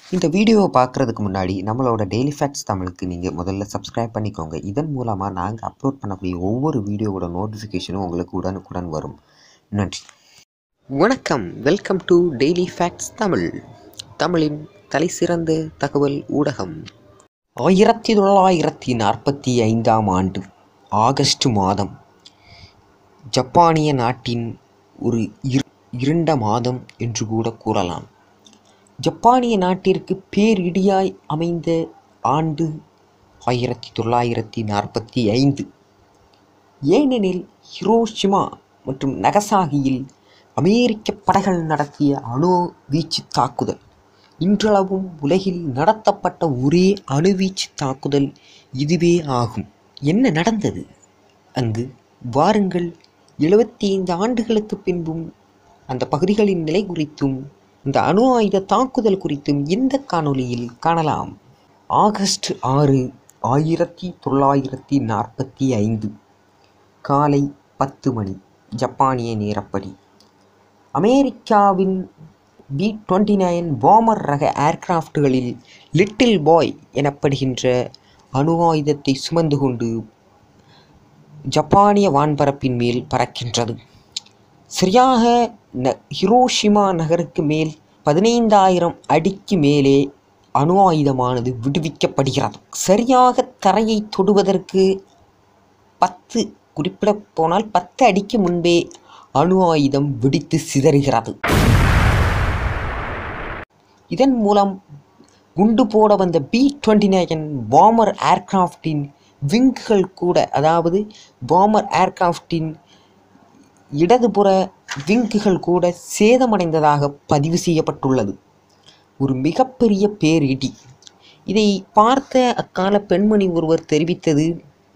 இந்த வீடியோவை பார்க்குறதுக்கு முன்னாடி நம்மளோட டெய்லி ஃபேக்ட்ஸ் தமிழுக்கு நீங்கள் முதல்ல சப்ஸ்கிரைப் பண்ணிக்கோங்க இதன் மூலமாக நாங்கள் அப்லோட் பண்ணக்கூடிய ஒவ்வொரு வீடியோவோட நோட்டிஃபிகேஷனும் உங்களுக்கு உடனுக்குடன் வரும் நன்றி வணக்கம் welcome to daily facts Tamil தமிழின் தலை சிறந்த தகவல் ஊடகம் ஆயிரத்தி தொள்ளாயிரத்தி நாற்பத்தி ஐந்தாம் ஆண்டு ஆகஸ்ட் மாதம் ஜப்பானிய நாட்டின் ஒரு இரு இருண்ட மாதம் என்று கூட கூறலாம் ஜப்பானிய நாட்டிற்கு பேரிடியாய் அமைந்த ஆண்டு ஆயிரத்தி தொள்ளாயிரத்தி நாற்பத்தி ஐந்து ஏனெனில் ஹிரோஷிமா மற்றும் நகசாகியில் அமெரிக்க படைகள் நடத்திய அணு வீச்சு தாக்குதல் இன்றளவும் உலகில் நடத்தப்பட்ட ஒரே அணுவீச்சு தாக்குதல் இதுவே ஆகும் என்ன நடந்தது அங்கு வாருங்கள் எழுபத்தி ஐந்து ஆண்டுகளுக்கு பின்பும் அந்த பகுதிகளின் நிலை குறித்தும் இந்த அணு ஆயுத தாக்குதல் குறித்தும் இந்த காணொளியில் காணலாம் ஆகஸ்ட் ஆறு ஆயிரத்தி தொள்ளாயிரத்தி நாற்பத்தி ஐந்து காலை பத்து மணி ஜப்பானிய நேரப்படி அமெரிக்காவின் பி டுவெண்ட்டி நைன் பாமர் ரக ஏர்கிராஃப்டுகளில் லிட்டில் பாய் எனப்படுகின்ற அணு ஆயுதத்தை சுமந்து கொண்டு ஜப்பானிய வான்பரப்பின் மேல் பறக்கின்றது சரியாக ந ஹிரோஷிமா நகருக்கு மேல் பதினைந்தாயிரம் அடிக்கு மேலே அணு ஆயுதமானது விடுவிக்கப்படுகிறது சரியாக தரையை தொடுவதற்கு பத்து குறிப்பிட போனால் பத்து அடிக்கு முன்பே அணு ஆயுதம் வெடித்து சிதறுகிறது இதன் மூலம் குண்டு போட வந்த பி டுவெண்ட்டி நைன் பாமர் ஏர்கிராஃப்டின் விங்குகள் கூட அதாவது பாமர் ஏர்கிராஃப்டின் இடதுபுற விங்குகள் கூட சேதமடைந்ததாக பதிவு செய்யப்பட்டுள்ளது ஒரு மிகப்பெரிய பேரிடி இதை பார்த்த அக்கால பெண்மணி ஒருவர் தெரிவித்தது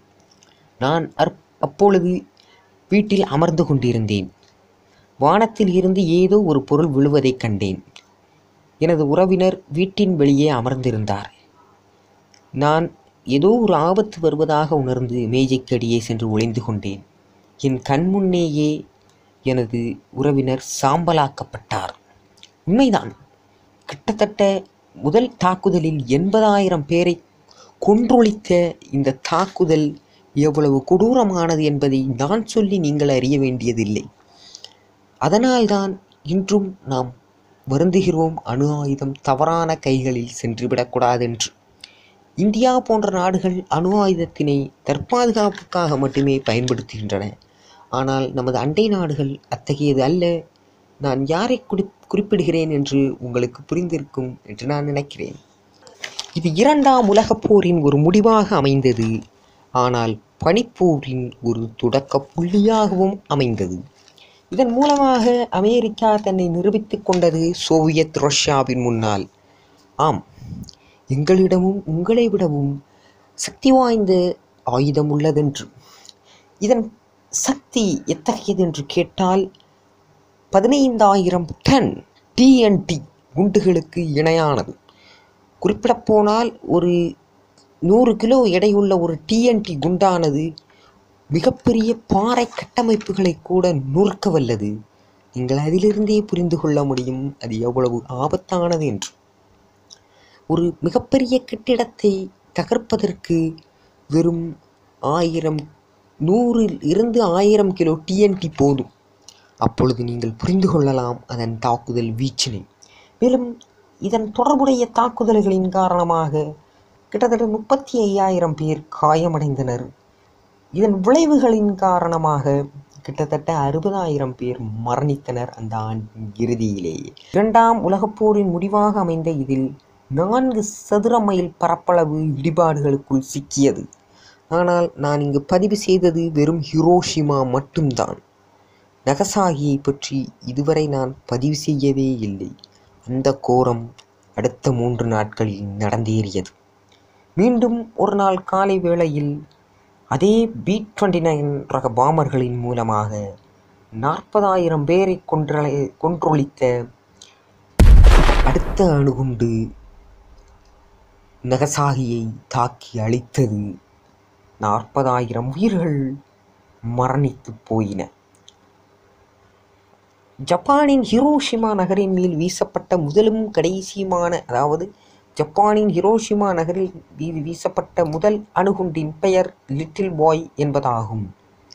நான் அற் அப்பொழுது வீட்டில் அமர்ந்து கொண்டிருந்தேன் வானத்தில் இருந்து ஏதோ ஒரு பொருள் விழுவதைக் கண்டேன் எனது உறவினர் வீட்டின் வெளியே அமர்ந்திருந்தார் நான் ஏதோ ஒரு ஆபத்து வருவதாக உணர்ந்து மேஜைக்கடியே சென்று ஒளிந்து கொண்டேன் என் கண்முன்னேயே எனது உறவினர் சாம்பலாக்கப்பட்டார் உண்மைதான் கிட்டத்தட்ட முதல் தாக்குதலில் எண்பதாயிரம் பேரை கொன்றொழித்த இந்த தாக்குதல் எவ்வளவு கொடூரமானது என்பதை நான் சொல்லி நீங்கள் அறிய வேண்டியதில்லை அதனால்தான் இன்றும் நாம் வருந்துகிறோம் அணு ஆயுதம் தவறான கைகளில் சென்றுவிடக்கூடாதென்று இந்தியா போன்ற நாடுகள் அணு ஆயுதத்தினை தற்பாதுகாப்புக்காக மட்டுமே பயன்படுத்துகின்றன ஆனால் நமது அண்டை நாடுகள் அத்தகையது அல்ல நான் யாரை குறி குறிப்பிடுகிறேன் என்று உங்களுக்கு புரிந்திருக்கும் என்று நான் நினைக்கிறேன் இது இரண்டாம் உலகப் போரின் ஒரு முடிவாக அமைந்தது ஆனால் பனிப்போரின் ஒரு தொடக்க புள்ளியாகவும் அமைந்தது இதன் மூலமாக அமெரிக்கா தன்னை நிரூபித்துக் கொண்டது சோவியத் ரஷ்யாவின் முன்னால் ஆம் எங்களிடமும் உங்களை விடவும் சக்தி வாய்ந்த ஆயுதம் உள்ளதென்று இதன் சக்தி எத்தகையது என்று கேட்டால் பதினைந்தாயிரம் டன் டிஎன்டி குண்டுகளுக்கு இணையானது குறிப்பிடப்போனால் ஒரு நூறு கிலோ எடையுள்ள ஒரு டிஎன்டி குண்டானது மிகப்பெரிய பாறை கட்டமைப்புகளை கூட நொறுக்க வல்லது நீங்கள் அதிலிருந்தே புரிந்து கொள்ள முடியும் அது எவ்வளவு ஆபத்தானது என்று ஒரு மிகப்பெரிய கட்டிடத்தை தகர்ப்பதற்கு வெறும் ஆயிரம் நூறில் இருந்து ஆயிரம் கிலோ டிஎன்டி போதும் அப்பொழுது நீங்கள் புரிந்து கொள்ளலாம் அதன் தாக்குதல் வீச்சினை மேலும் இதன் தொடர்புடைய தாக்குதல்களின் காரணமாக கிட்டத்தட்ட முப்பத்தி ஐயாயிரம் பேர் காயமடைந்தனர் இதன் விளைவுகளின் காரணமாக கிட்டத்தட்ட அறுபதாயிரம் பேர் மரணித்தனர் அந்த ஆண்டின் இறுதியிலேயே இரண்டாம் உலகப் போரின் முடிவாக அமைந்த இதில் நான்கு சதுர மைல் பரப்பளவு இடிபாடுகளுக்குள் சிக்கியது ஆனால் நான் இங்கு பதிவு செய்தது வெறும் ஹிரோஷிமா மட்டும்தான் நகசாகியை பற்றி இதுவரை நான் பதிவு செய்யவே இல்லை அந்த கோரம் அடுத்த மூன்று நாட்களில் நடந்தேறியது மீண்டும் ஒரு நாள் காலை வேளையில் அதே பி டுவெண்ட்டி நைன் ரக பாமர்களின் மூலமாக நாற்பதாயிரம் பேரை கொன்றளை கொன்றொழித்த அடுத்த அணுகுண்டு நகசாகியை தாக்கி அழித்தது நாற்பதாயிரம் உயிர்கள் மரணித்து போயின ஜப்பானின் ஹிரோஷிமா நகரின் மேல் வீசப்பட்ட முதலும் கடைசியுமான அதாவது ஜப்பானின் ஹிரோஷிமா நகரில் மீது வீசப்பட்ட முதல் அணுகுண்டின் பெயர் லிட்டில் பாய் என்பதாகும்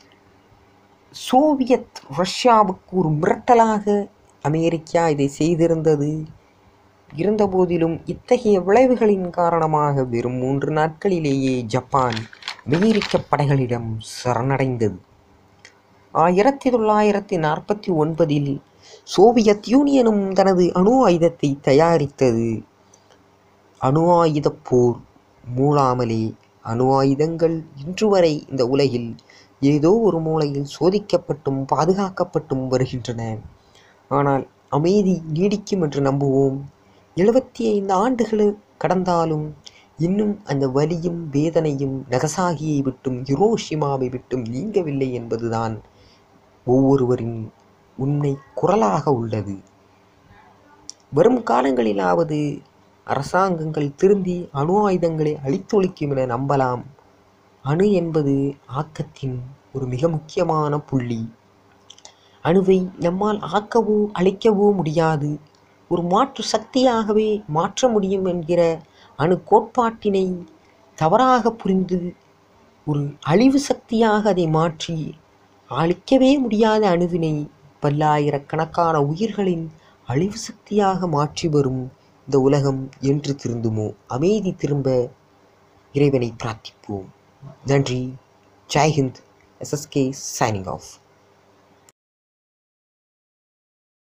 சோவியத் ரஷ்யாவுக்கு ஒரு மிரட்டலாக அமெரிக்கா இதை செய்திருந்தது இருந்தபோதிலும் இத்தகைய விளைவுகளின் காரணமாக வெறும் மூன்று நாட்களிலேயே ஜப்பான் அமெரிக்க படைகளிடம் சரணடைந்தது ஆயிரத்தி தொள்ளாயிரத்தி நாற்பத்தி ஒன்பதில் சோவியத் யூனியனும் தனது அணு ஆயுதத்தை தயாரித்தது அணு ஆயுதப் போர் மூளாமலே அணு ஆயுதங்கள் இன்று வரை இந்த உலகில் ஏதோ ஒரு மூலையில் சோதிக்கப்பட்டும் பாதுகாக்கப்பட்டும் வருகின்றன ஆனால் அமைதி நீடிக்கும் என்று நம்புவோம் எழுபத்தி ஐந்து ஆண்டுகள் கடந்தாலும் இன்னும் அந்த வலியும் வேதனையும் நகசாகியை விட்டும் ஹிரோஷிமாவை விட்டும் நீங்கவில்லை என்பதுதான் ஒவ்வொருவரின் உண்மை குரலாக உள்ளது வரும் காலங்களிலாவது அரசாங்கங்கள் திருந்தி அணு ஆயுதங்களை அழித்தொழிக்கும் என நம்பலாம் அணு என்பது ஆக்கத்தின் ஒரு மிக முக்கியமான புள்ளி அணுவை நம்மால் ஆக்கவோ அழிக்கவோ முடியாது ஒரு மாற்று சக்தியாகவே மாற்ற முடியும் என்கிற அணு கோட்பாட்டினை தவறாக புரிந்து ஒரு அழிவு சக்தியாக அதை மாற்றி அழிக்கவே முடியாத அணுவினை பல்லாயிரக்கணக்கான உயிர்களின் அழிவு சக்தியாக மாற்றி வரும் இந்த உலகம் என்று திருந்துமோ அமைதி திரும்ப இறைவனை பிரார்த்திப்போம் நன்றி ஜெய்ஹிந்த் எஸ்எஸ்கே சைனிங் ஆஃப்